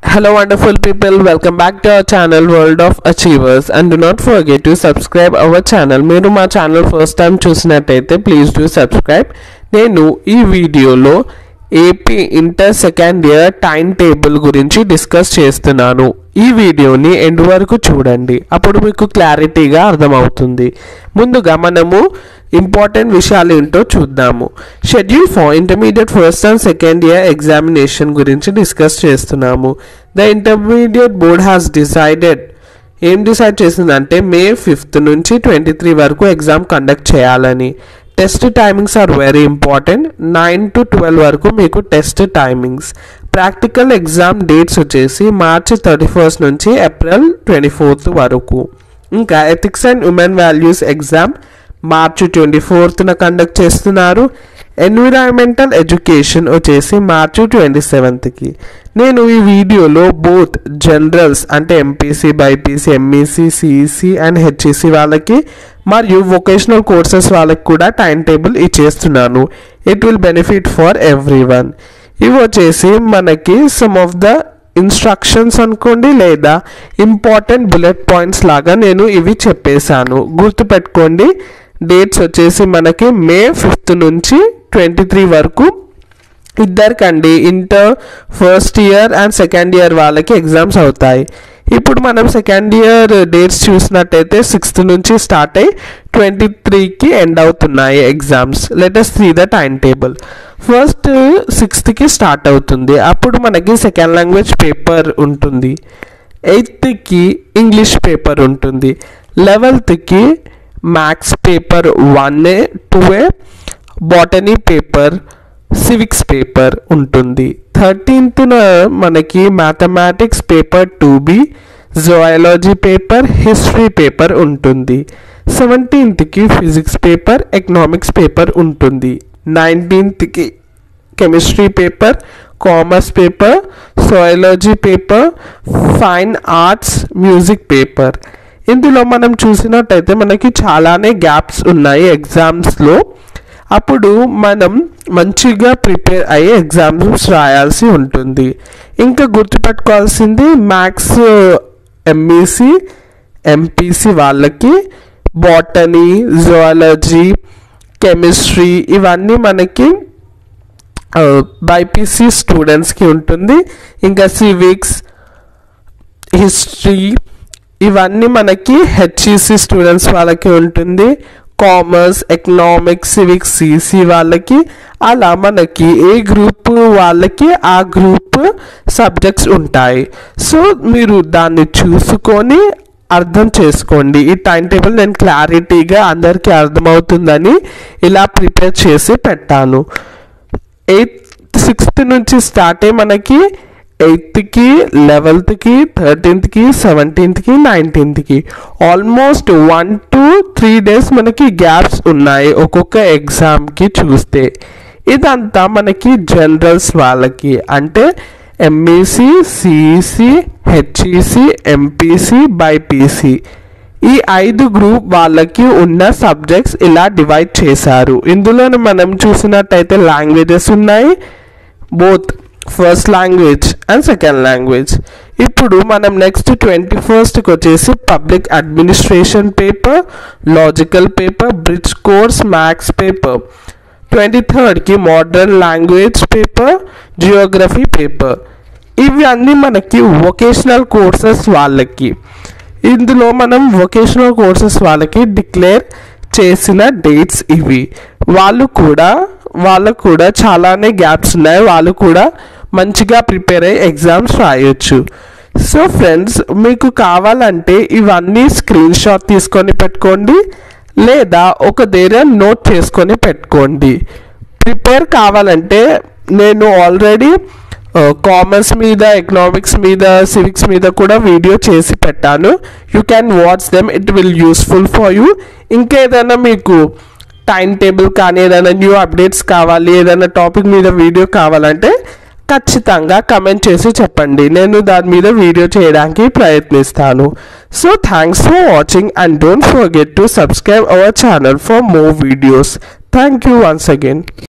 Hello, wonderful people. Welcome back to our channel World of Achievers. And do not forget to subscribe our channel. మీరు మా channel first time చూసినట్టయితే please do subscribe నేను ఈ వీడియోలో AP inter second year time table గురించి discuss చేస్తున్నాను ఈ వీడియోని ఎండ్ వరకు చూడండి అప్పుడు మీకు క్లారిటీగా అర్థమవుతుంది ముందుగా మనము ఇంపార్టెంట్ విషయాలు ఏంటో చూద్దాము schedule for intermediate first and second year examination గురించి డిస్కస్ చేస్తున్నాము the intermediate board has decided ఏం డిసైడ్ చేసిందంటే మే ఫిఫ్త్ నుంచి ట్వంటీ త్రీ వరకు ఎగ్జామ్ కండక్ట్ చేయాలని test timings are very important nine to twelve వరకు మీకు test timings practical exam dates వచ్చేసి మార్చి థర్టీ ఫస్ట్ నుంచి ఏప్రిల్ ట్వంటీ ఫోర్త్ వరకు ఇంకా ethics and human values exam March twenty ఫోర్త్న కండక్ట్ చేస్తున్నారు ఎన్విరాన్మెంటల్ ఎడ్యుకేషన్ వచ్చేసి మార్చి ట్వంటీ సెవెంత్కి నేను ఈ వీడియోలో బోత్ జనరల్స్ అంటే MPC BiPC MEC CEC and HEC వాళ్ళకి మరియు వొకేషనల్ కోర్సెస్ వాళ్ళకి కూడా టైం టేబుల్ ఇచ్చేస్తున్నాను it will benefit for every one ఇవి వచ్చేసి మనకి సమ్ ఆఫ్ ద ఇన్స్ట్రక్షన్స్ అనుకోండి లేదా ఇంపార్టెంట్ బుల్లెట్ పాయింట్స్ లాగా నేను ఇవి చెప్పేశాను గుర్తుపెట్టుకోండి డేట్స్ వచ్చేసి మనకి మే ఫిఫ్త్ నుంచి ట్వంటీ త్రీ వరకు ఇద్దరికండి inter first year and second year వాళ్ళకి ఎగ్జామ్స్ అవుతాయి ఇప్పుడు మనం సెకండ్ ఇయర్ డేట్స్ చూసినట్టయితే సిక్స్త్ నుంచి స్టార్ట్ అయ్యి ట్వంటీ త్రీకి ఎండ్ అవుతున్నాయి exams latest three the time table first సిక్స్త్కి స్టార్ట్ అవుతుంది అప్పుడు మనకి సెకండ్ లాంగ్వేజ్ పేపర్ ఉంటుంది ఎయిత్కి ఇంగ్లీష్ పేపర్ ఉంటుంది లెవెల్త్కి maths paper one A two A botany paper civics paper ఉంటుంది థర్టీన్త్న మనకి mathematics paper two B zoology paper history paper ఉంటుంది సెవెంటీన్త్కి ఫిజిక్స్ పేపర్ ఎకనామిక్స్ పేపర్ ఉంటుంది నైన్టీన్త్కి chemistry paper commerce paper sociology paper fine arts music paper ఇందులో మనం చూసినట్టయితే మనకి చాలానే గ్యాప్స్ ఉన్నాయి ఎగ్జామ్స్లో అప్పుడు మనం మంచిగా ప్రిపేర్ అయ్యి ఎగ్జామ్స్ రాయాల్సి ఉంటుంది ఇంకా గుర్తుపెట్టుకోవాల్సింది మ్యాథ్స్ ఎంఈసి ఎంపీసీ వాళ్ళకి బాటనీ జువాలజీ కెమిస్ట్రీ ఇవన్నీ మనకి బైపీసీ స్టూడెంట్స్కి ఉంటుంది ఇంకా సివిక్స్ హిస్టరీ ఇవన్నీ మనకి హెచ్ఈసి స్టూడెంట్స్ వాళ్ళకి ఉంటుంది కామర్స్ ఎకనామిక్స్ సివిక్స్ సిసి వాళ్ళకి అలా మనకి ఏ గ్రూప్ వాళ్ళకి ఆ గ్రూప్ సబ్జెక్ట్స్ ఉంటాయి సో మీరు దాన్ని చూసుకొని అర్థం చేసుకోండి ఈ టైం టేబుల్ నేను క్లారిటీగా అందరికీ అర్థమవుతుందని ఇలా ప్రిపేర్ చేసి పెట్టాను ఎయిత్ సిక్స్త్ నుంచి స్టార్ట్ అయ్యి మనకి ఎయిత్కి లెవెల్త్కి థర్టీన్త్కి సెవెంటీన్త్కి నైన్టీన్త్కి almost one two three days మనకి గ్యాప్స్ ఉన్నాయి ఒక్కొక్క ఎగ్జామ్కి చూస్తే ఇదంతా మనకి జనరల్స్ వాళ్ళకి అంటే MEC CEC HEC MPC BiPC ఈ ఐదు గ్రూప్ వాళ్ళకి ఉన్న సబ్జెక్ట్స్ ఇలా డివైడ్ చేశారు ఇందులో మనం చూసినట్టయితే లాంగ్వేజెస్ ఉన్నాయి both first language and second language ఇప్పుడు మనం నెక్స్ట్ ట్వంటీ ఫస్ట్కి వచ్చేసి public administration paper logical paper bridge course maths paper twenty థర్డ్కి modern language paper geography paper ఇవి అన్నీ మనకి వొకేషనల్ కోర్సెస్ వాళ్ళకి ఇందులో మనం వొకేషనల్ కోర్సెస్ వాళ్ళకి డిక్లేర్ చేసిన డేట్స్ ఇవి వాళ్ళు కూడా వాళ్ళకు కూడా చాలానే గ్యాప్స్ ఉన్నాయి వాళ్ళు కూడా మంచిగా ప్రిపేర్ అయ్యి ఎగ్జామ్స్ రాయొచ్చు సో ఫ్రెండ్స్ మీకు కావాలంటే ఇవన్నీ స్క్రీన్ షాట్ తీసుకొని పెట్టుకోండి లేదా ఒక దగ్గర నోట్ చేసుకొని పెట్టుకోండి ప్రిపేర్ కావాలంటే నేను ఆల్రెడీ కామర్స్ మీద ఎకనామిక్స్ మీద సివిక్స్ మీద కూడా వీడియో చేసి పెట్టాను you can watch them it will useful for you ఇంకేదైనా మీకు టైం టేబుల్ కానీ ఏదైనా న్యూ అప్డేట్స్ కావాలి ఏదైనా టాపిక్ మీద వీడియో కావాలంటే ఖచ్చితంగా కమెంట్ చేసి చెప్పండి నేను దాని మీద వీడియో చేయడానికి ప్రయత్నిస్తాను so thanks for watching and don't forget to subscribe our channel for more videos thank you once again